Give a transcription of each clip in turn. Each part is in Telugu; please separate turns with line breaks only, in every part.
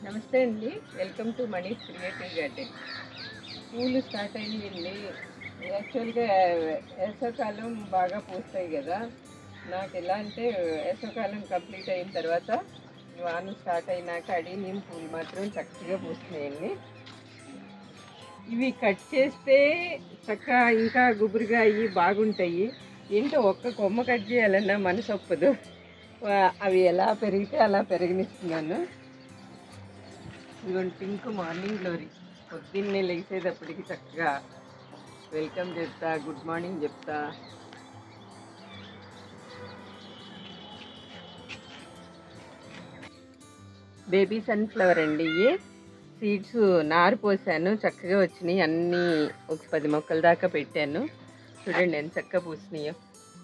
నమస్తే అండి welcome to Manish creative garden పూలు స్టార్ట్ అయినాయండి యాక్చువల్గా వేసవకాలం బాగా పూస్తాయి కదా నాకు ఎలా అంటే వేసవకాలం కంప్లీట్ అయిన తర్వాత వాన స్టార్ట్ అయినాక అడినీయం పూలు మాత్రం చక్కగా పూస్తున్నాయండి ఇవి కట్ చేస్తే చక్కగా ఇంకా గుబురుగా అయ్యి బాగుంటాయి ఏంటో ఒక్క కొమ్మ కట్ చేయాలన్నా మనసు ఒప్పదు వా- అవి ఎలా పెరిగితే అలా పెరగనిస్తున్నాను ఇదిగోండి పింక్ మార్నింగ్ గ్లోరీ పొద్దున్నే లేచేటప్పటికి చక్కగా వెల్కమ్ చెప్తా గుడ్ మార్నింగ్ చెప్తా బేబీ సన్ఫ్లవర్ అండి ఇవి సీడ్స్ నారు పోసాను చక్కగా వచ్చినాయి అన్నీ ఒక పది మొక్కల దాకా పెట్టాను చూడండి ఎంత చక్కగా పూసినాయో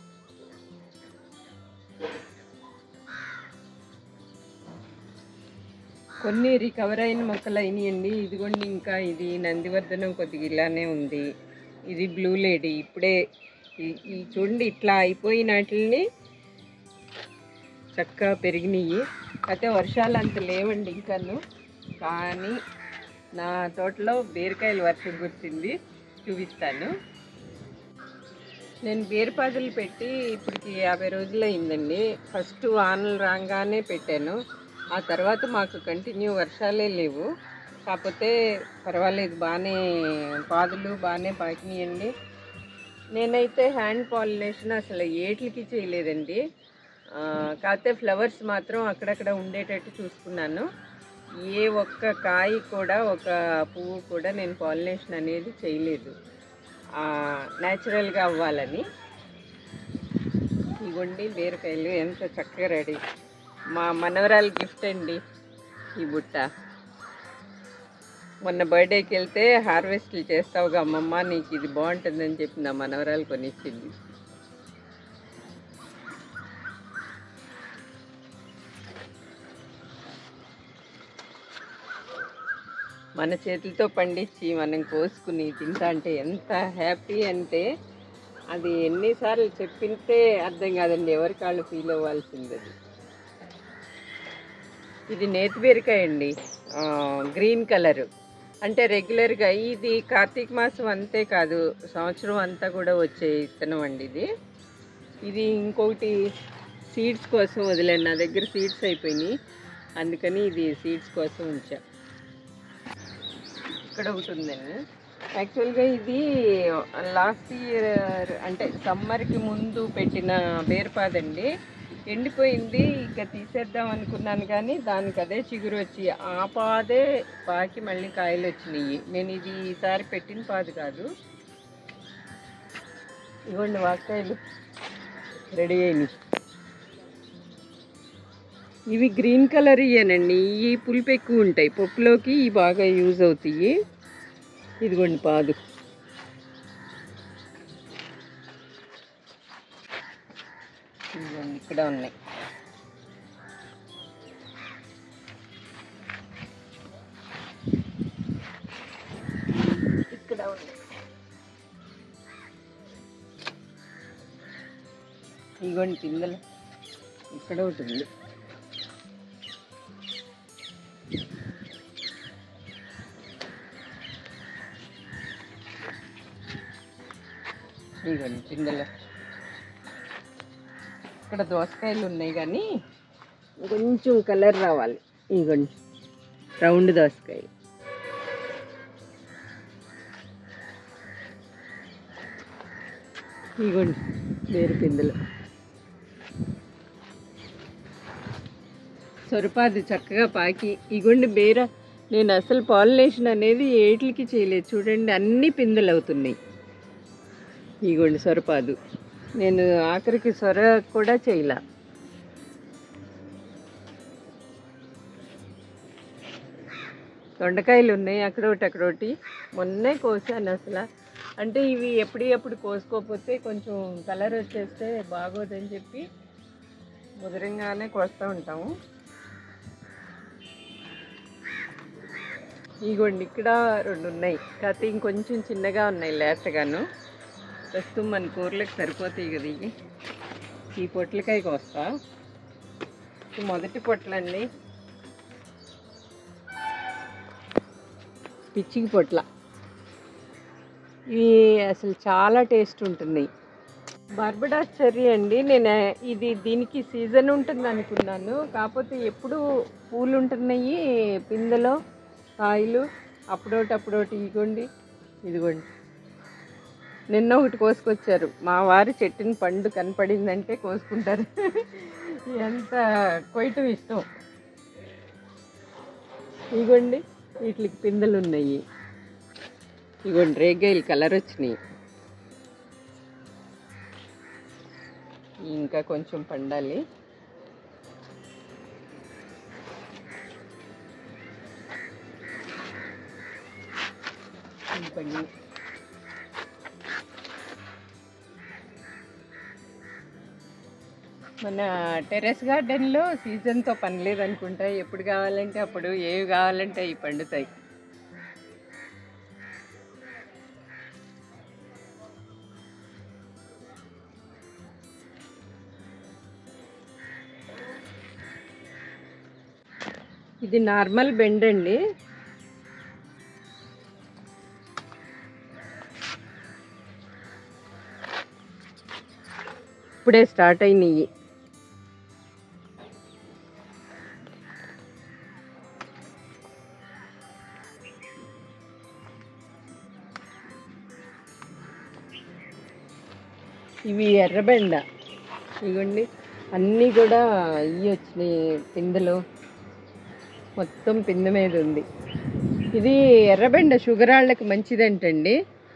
కొన్ని రికవర్ అయిన మొక్కలు అయినాయండి ఇదిగోండి ఇంకా ఇది నందివర్ధనం కొద్దిగా ఇలానే ఉంది ఇది బ్లూ లేడీ ఇప్పుడే ఈ- ఈ చూడండి ఇట్లా అయిపోయిన వాటిని చక్కగా పెరిగినాయి అయితే వర్షాలు అంత లేవండి ఇంకాను కానీ నా తోటలో బీరకాయలు వర్షం కురిసింది చూపిస్తాను నేను బీరపాదులు పెట్టి ఇప్పటికి యాభై రోజులు అయిందండి ఫస్ట్ వానలు రాగానే పెట్టాను ఆ తర్వాత మాకు కంటిన్యూ వర్షాలే లేవు కాకపోతే పర్వాలేదు బాగానే పాదులు బాగానే పాకినాయండి నేనైతే హ్యాండ్ పాలినేషన్ అసలు ఏట్లకి చేయలేదండి ఆ, కాకపోతే ఫ్లవర్స్ మాత్రం అక్కడక్కడ ఉండేటట్టు చూసుకున్నాను ఏ ఒక్క కాయ కూడా ఒక పువ్వు కూడా నేను పాలినేషన్ అనేది చేయలేదు న్యాచురల్గా అవ్వాలని ఇవ్వండి బీరకాయలు ఎంత చక్కగా రెడీ మా మనవరాల గిఫ్ట్ అండి ఈ బుట్ట మొన్న బర్త్డేకి వెళ్తే హార్వెస్ట్లు చేస్తావుగా అమ్మమ్మ నీకు ఇది బాగుంటుందని చెప్పి నా మనవరాలు కొనిచ్చింది మన చేతులతో పండించి మనం కోసుకుని తింటా అంటే ఎంత హ్యాపీ అంటే అది ఎన్నిసార్లు చెప్పింటే అర్థం కాదండి ఎవరి కాళ్ళు ఫీల్ అవ్వాల్సింది అది ఇది నేతి బీరకాయ అండి ఆ, గ్రీన్ కలర్ అంటే రెగ్యులర్గా ఇది కార్తీక మాసం అంతే కాదు సంవత్సరం అంతా కూడా వచ్చే ఇత్తనం అండి ఇది ఇది ఇంకొకటి సీడ్స్ కోసం వదిలేను నా దగ్గర సీడ్స్ అయిపోయినాయి అందుకని ఇది సీడ్స్ కోసం ఉంచా ఇక్కడ ఒకటి ఉందండి యాక్చువల్గా ఇది లాస్ట్ ఇయర్ అంటే సమ్మర్కి ముందు పెట్టిన బేర్పాదండి ఎండిపోయింది ఇక తీసేద్దాం అనుకున్నాను కానీ దానికి అదే చిగురు వచ్చి ఆ పాదే పాకి మళ్ళీ కాయలు వచ్చినాయి నేను ఇది ఈసారి పెట్టిన పాదు కాదు ఇవ్వండి వాకాయలు రెడీ అయినాయి ఇవి గ్రీన్ కలర్ ఇయ్యానండి ఈ పులుపు ఎక్కువ ఉంటాయి పప్పులోకి ఇవి బాగా యూజ్ అవుతాయి ఇదిగోండి పాదు ఇదిగోండి ఇక్కడ ఉన్నాయి ఇక్కడ ఉన్నాయి ఇదిగోండి పిందెలు ఇక్కడ ఒకటి ఉంది ఇదిగోండి పిందెలు ఇక్కడ దోసకాయలు ఉన్నాయి కానీ కొంచెం కలర్ రావాలి ఇదిగోండి రౌండ్ దోసకాయ ఇదిగోండి వేరు పిందెలు సొరపాది చక్కగా పాకి ఇగోండి బేర నేను అసలు పాలినేషన్ అనేది ఏట్లకి చేయలేదు చూడండి అన్ని పిందెలు అవుతున్నాయి ఇగోండి సొరపాదు నేను ఆఖరికి సొర కూడా చేయలా దొండకాయలు ఉన్నాయి అక్కడ ఒకటి అక్కడ ఒకటి మొన్నే కోసాను అసలు అంటే ఇవి ఎప్పుడు ఎప్పుడు కోసుకోకపోతే కొంచెం కలర్ వచ్చేస్తే బాగోదని చెప్పి ముదరంగానే కోస్తూ ఉంటాము ఇగోండి ఇక్కడ రెండు ఉన్నాయి కాకపోతే ఇంకొంచెం చిన్నగా ఉన్నాయి లేతగాను ప్రస్తుతం మన కూరలకు సరిపోతాయి కదా ఇవి ఈ పొట్లకాయ కోస్తా ఇది మొదటి పొట్లండి పిచ్చికి పొట్ల ఇవి అసలు చాలా టేస్ట్ ఉంటున్నాయి బార్బడాస్ చెర్రీ అండి నేను ఇది దీనికి సీజన్ ఉంటుంది అనుకున్నాను కాకపోతే ఎప్పుడు పూలు ఉంటున్నాయి పిందెలో కాయలు అప్పుడోటి అప్పుడోటి ఇదిగోండి ఇదిగోండి నిన్న ఒకటి కోసుకొచ్చారు మా వారి చెట్టుని పండు కనపడిందంటే కోసుకుంటారు ఎంత కొయ్యటం ఇష్టం ఇగోండి వీటికి పిందెలు ఉన్నాయి ఇగోండి రేగాయలు కలర్ వచ్చినాయి ఇంకా కొంచెం పండాలి ఇవి పండి మన టెర్రస్ గార్డెన్లో సీజన్తో పని లేదనుకుంటా ఎప్పుడు కావాలంటే అప్పుడు ఏవి కావాలంటే అవి పండుతాయి ఇది నార్మల్ బెండ్ అండి ఇప్పుడే స్టార్ట్ అయినాయి ఇవి ఎర్రబెండ ఇవ్వండి అన్నీ కూడా ఇవి వచ్చినాయి పిందెలు మొత్తం పిందె మీద ఉంది ఇది ఎర్రబెండ షుగర్ వాళ్ళకి మంచిదంటండి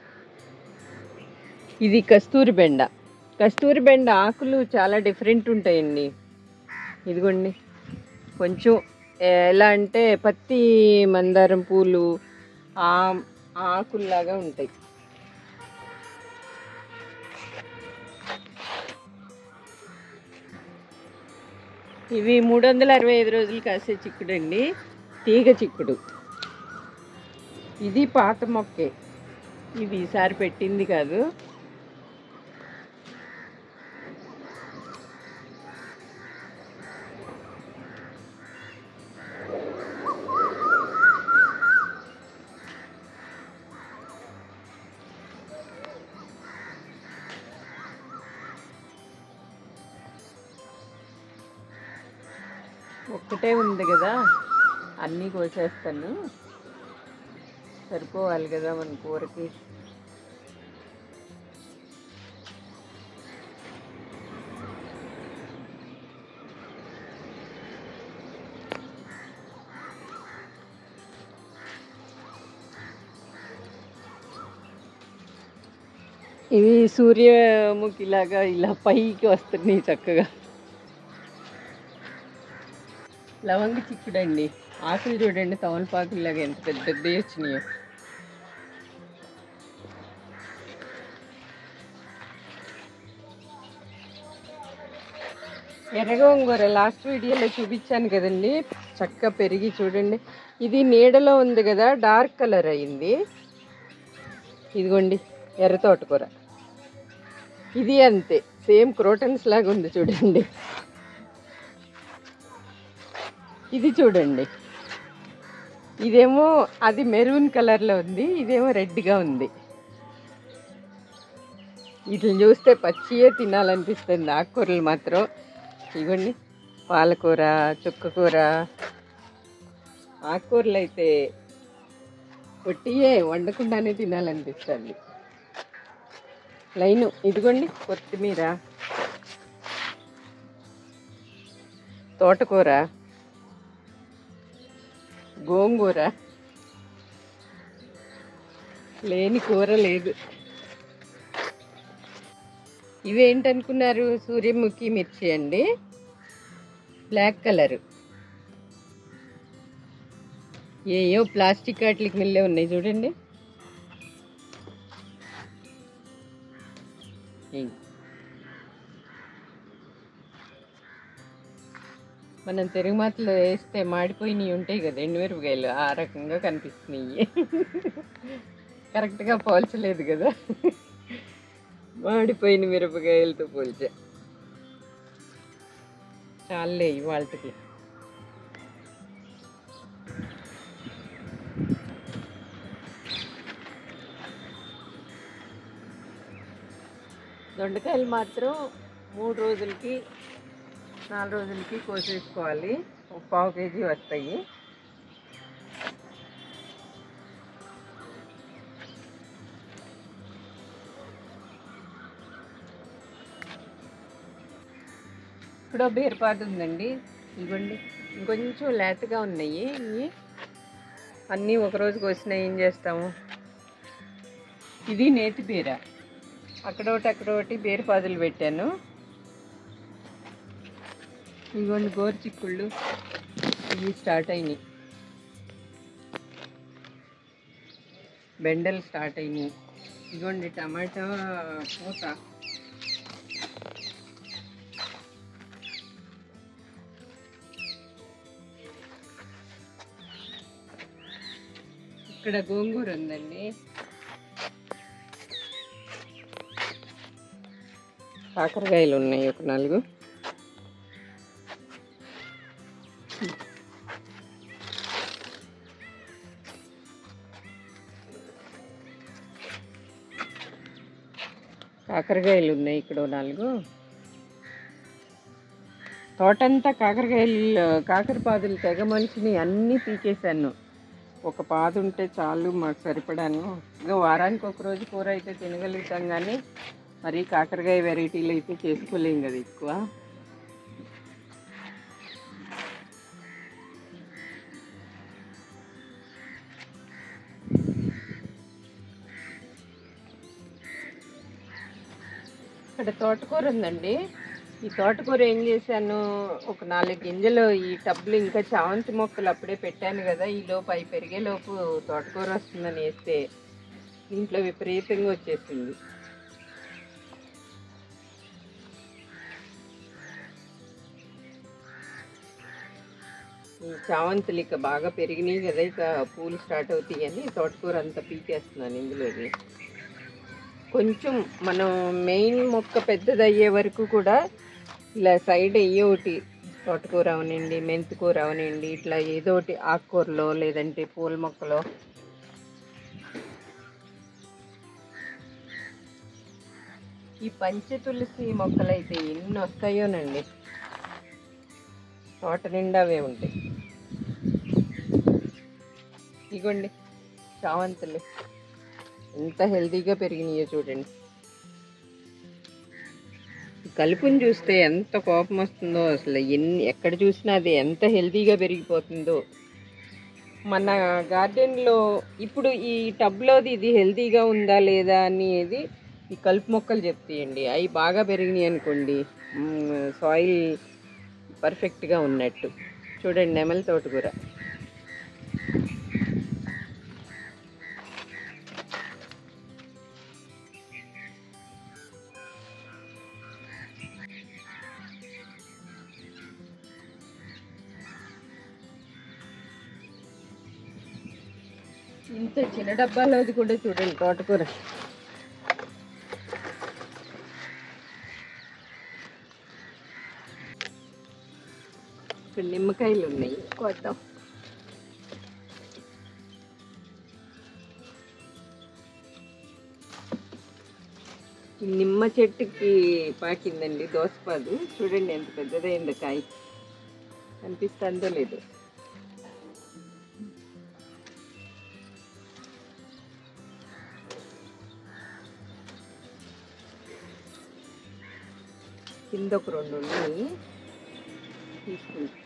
ఇది కస్తూరి బెండ కస్తూరి బెండ ఆకులు చాలా డిఫరెంట్ ఉంటాయండి ఇదిగోండి కొంచెం ఎలా అంటే పత్తి మందారం పూలు ఆ ఆకుల్లాగా ఉంటాయి ఇవి మూడు వందల అరవై ఐదు రోజులు కాసే చిక్కుడు అండి తీగ చిక్కుడు ఇది పాత మొక్కే ఇది ఈసారి పెట్టింది కాదు ఒక్కటే ఉంది కదా అన్నీ కోసేస్తాను సరిపోవాలి కదా మన కూరకి ఇవి సూర్యముఖిలాగా ఇలా పైకి వస్తున్నాయి చక్కగా లవంగి చిక్కుడండి ఆకులు చూడండి తమలపాకులాగా ఎంత పెద్ద పెద్దవి వచ్చినాయో ఎర్రగోంగూర లాస్ట్ వీడియోలో చూపించాను కదండి చక్కగా పెరిగి చూడండి ఇది నీడలో ఉంది కదా డార్క్ కలర్ అయింది ఇదిగోండి ఎర్ర తోటకూర ఇది అంతే సేమ్ క్రోటన్స్ లాగా ఉంది చూడండి ఇది చూడండి ఇదేమో అది మెరూన్ కలర్లో ఉంది ఇదేమో రెడ్గా ఉంది వీటిని చూస్తే పచ్చియే తినాలనిపిస్తుంది ఆకుకూరలు మాత్రం ఇవ్వండి పాలకూర చుక్కకూర ఆకుకూరలు అయితే పొట్టియే వండకుండానే తినాలనిపిస్తుంది లైను ఇదిగోండి కొత్తిమీర తోటకూర గోంగూర లేని కూర లేదు ఇవేంటనుకున్నారు సూర్యముఖి మిర్చి అండి బ్లాక్ కలర్ ఏయో ప్లాస్టిక్ వాటికి మిల్లే ఉన్నాయి చూడండి ఇం. మనం తిరుగుమాతలో వేస్తే మాడిపోయినవి ఉంటాయి కదా ఎండుమిరపకాయలు ఆ రకంగా కనిపిస్తున్నాయి కరెక్ట్గా పోల్చలేదు కదా మాడిపోయిన మిరపకాయలతో పోల్చా చాలే ఇవాళకి దొండకాయలు మాత్రం మూడు రోజులకి నాలుగు రోజులకి కోసేసుకోవాలి ఒక పావు కేజీ వస్తాయి ఇక్కడ బీరపాదు ఉందండి ఇవ్వండి ఇంకొంచెం లేతగా ఉన్నాయి ఇవి అన్నీ ఒకరోజు కోసినా ఏం చేస్తాము ఇది నేతి బీర అక్కడొకటి అక్కడొకటి బీరపాదులు పెట్టాను ఇదిగోండి గోరు చిక్కుళ్ళు ఇవి స్టార్ట్ అయినాయి బెండలు స్టార్ట్ అయినాయి ఇదిగోండి టమాటా పూత ఇక్కడ గోంగూర ఉందండి కాకరకాయలు ఉన్నాయి ఒక నాలుగు కాకరకాయలు ఉన్నాయి ఇక్కడ ఓ నాలుగు తోటంతా కాకరకాయలు కాకరపాదులు తెగ మనిషిని అన్నీ పీకేశాను ఒక పాదు ఉంటే చాలు మాకు సరిపడాను ఇంకా వారానికి ఒక రోజు కూర అయితే తినగలుగుతాం కానీ మరి కాకరకాయ వెరైటీలు అయితే చేసుకోలేం కదా ఎక్కువ ఇక్కడ తోటకూర ఉందండి ఈ తోటకూర ఏం చేశాను ఒక నాలుగు గింజలు ఈ టబ్లు ఇంకా చామంతి మొక్కలు అప్పుడే పెట్టాను కదా ఈ లోపు అవి పెరిగే లోపు తోటకూర వస్తుందని వేస్తే దీంట్లో విపరీతంగా వచ్చేసింది ఈ చామంతులు ఇక బాగా పెరిగినాయి కదా ఇక పూలు స్టార్ట్ అవుతాయి అని తోటకూర అంతా పీకేస్తున్నాను ఇందులోకి కొంచెం మనం మెయిన్ మొక్క పెద్దది అయ్యే వరకు కూడా ఇలా సైడ్ అయ్యే ఒకటి తోటకూర అవనండి మెంతికూర అవనండి ఇట్లా ఏదో ఒకటి ఆకుకూరలో లేదంటే పూల మొక్కలో ఈ పంచ తులసి మొక్కలైతే ఎన్ని వస్తాయోనండి తోట నిండా అవే ఉంటాయి ఇగోండి చామంతులు ఎంత హెల్తీగా పెరిగినాయో చూడండి ఈ కలుపుని చూస్తే ఎంత కోపం వస్తుందో అసలు ఎన్ని ఎక్కడ చూసినా అది ఎంత హెల్తీగా పెరిగిపోతుందో మన గార్డెన్లో ఇప్పుడు ఈ టబ్లోది ఇది హెల్తీగా ఉందా లేదా అనేది ఈ కలుపు మొక్కలు చెప్తాయండి అవి బాగా పెరిగినాయి అనుకోండి సాయిల్ పర్ఫెక్ట్గా ఉన్నట్టు చూడండి నెమలి తోటకూర ఇంత చిన్న డబ్బాలోది కూడా చూడండి తోటకూర ఇక్కడ నిమ్మకాయలు ఉన్నాయి కొద్దాం ఈ నిమ్మ చెట్టుకి పాకిందండి దోసపాదు చూడండి ఎంత పెద్దదైందో కాయ కనిపిస్తుందో లేదు కింద ఒక రెండు ఉన్నాయి తీసుకుంటాం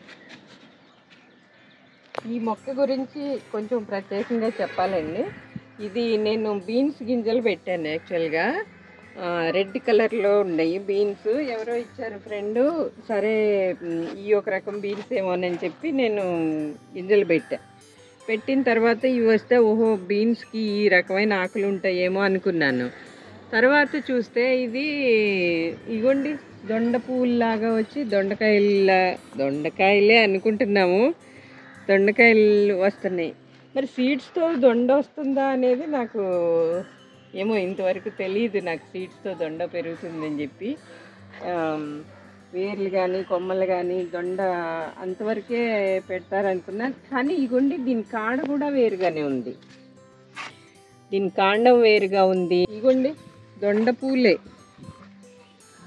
ఈ మొక్క గురించి కొంచెం ప్రత్యేకంగా చెప్పాలండి ఇది నేను బీన్స్ గింజలు పెట్టాను యాక్చువల్గా రెడ్ కలర్లో ఉన్నాయి బీన్స్ ఎవరో ఇచ్చారు ఫ్రెండ్ సరే మ్, ఈ ఒక రకం బీన్స్ ఏమోనని చెప్పి నేను గింజలు పెట్టా పెట్టిన తర్వాత ఇవి వస్తే ఓహో బీన్స్కి ఈ రకమైన ఆకులు ఉంటాయేమో అనుకున్నాను తర్వాత చూస్తే ఇది ఇగోండి దొండ పువ్వులాగా వచ్చి దొండకాయల దొండకాయలే అనుకుంటున్నాము దొండకాయలు వస్తున్నాయి మరి సీడ్స్తో దొండ వస్తుందా అనేది నాకు ఏమో ఇంతవరకు తెలియదు నాకు సీడ్స్తో దొండ పెరుగుతుందని చెప్పి ఆమ్, వేర్లు కానీ కొమ్మలు కానీ దొండ అంతవరకే పెడతారనుకున్నా కానీ ఇగోండి దీని కాడ కూడా వేరుగానే ఉంది దీని కాండం వేరుగా ఉంది ఇగోండి దొండ పూలే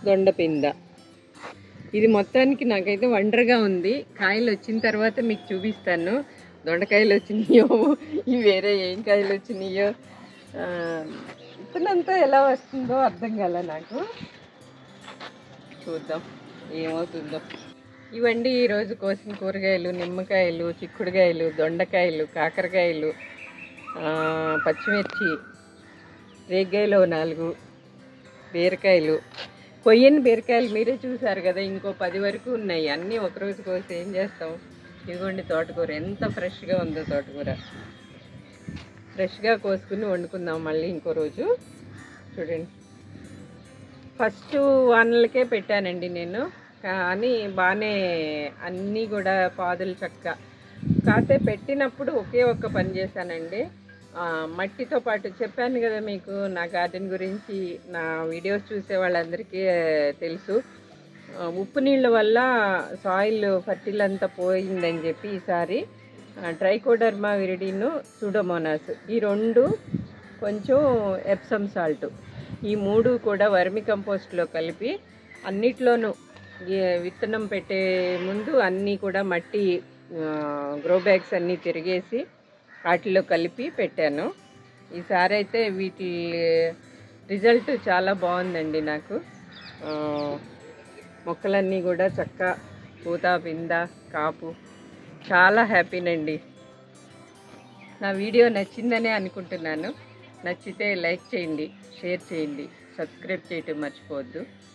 దొండపింద ఇది మొత్తానికి నాకైతే వండర్గా ఉంది కాయలు వచ్చిన తర్వాత మీకు చూపిస్తాను దొండకాయలు వచ్చినాయో ఇవి వేరే ఏం కాయలు వచ్చినాయో ఆ, ఇతనంతా ఎలా వస్తుందో అర్థం కాల నాకు చూద్దాం ఏమవుతుందో ఇవండి ఈరోజు కోసిన కూరగాయలు నిమ్మకాయలు చిక్కుడుకాయలు దొండకాయలు కాకరకాయలు ఆ, పచ్చిమిర్చి రేగ్గాయలు ఓ నాలుగు బీరకాయలు కొయ్యని బీరకాయలు మీరే చూసారు కదా ఇంకో పది వరకు ఉన్నాయి అన్నీ ఒకరోజు కోసి ఏం చేస్తాం ఇదిగోండి తోటకూర ఎంత ఫ్రెష్గా ఉందో తోటకూర ఫ్రెష్గా కోసుకుని వండుకుందాం మళ్ళీ ఇంకో రోజు చూడండి ఫస్ట్ వానలకే పెట్టానండి నేను కానీ బాగానే అన్నీ కూడా పాదులు చక్క కాకపోతే పెట్టినప్పుడు ఒకే ఒక్క పని చేశానండి ఆ, మట్టితో పాటు చెప్పాను కదా మీకు నా గార్డెన్ గురించి నా వీడియోస్ చూసే వాళ్ళందరికీ ఆ, తెలుసు ఆ, ఉప్పు నీళ్ళ వల్ల సాయిల్ ఫర్టిల్ అంతా పోయిందని చెప్పి ఈసారి ట్రైకోడర్మా విరిడిను సూడోమోనాస్ ఈ రెండు కొంచెం ఎప్సమ్ సాల్ట్ ఈ మూడు కూడా వర్మి కంపోస్ట్లో కలిపి అన్నిట్లోనూ ఈ విత్తనం పెట్టే ముందు అన్నీ కూడా మట్టి గ్రో బ్యాగ్స్ అన్నీ తిరిగేసి వాటిలో కలిపి పెట్టాను ఈసారి అయితే వీటి రిజల్ట్ చాలా బాగుందండి నాకు ఆ, మొక్కలన్నీ కూడా చక్క పూత పింద కాపు చాలా హ్యాపీనండి నా వీడియో నచ్చిందనే అనుకుంటున్నాను నచ్చితే లైక్ చేయండి షేర్ చేయండి సబ్స్క్రైబ్ చేయటం మర్చిపోవద్దు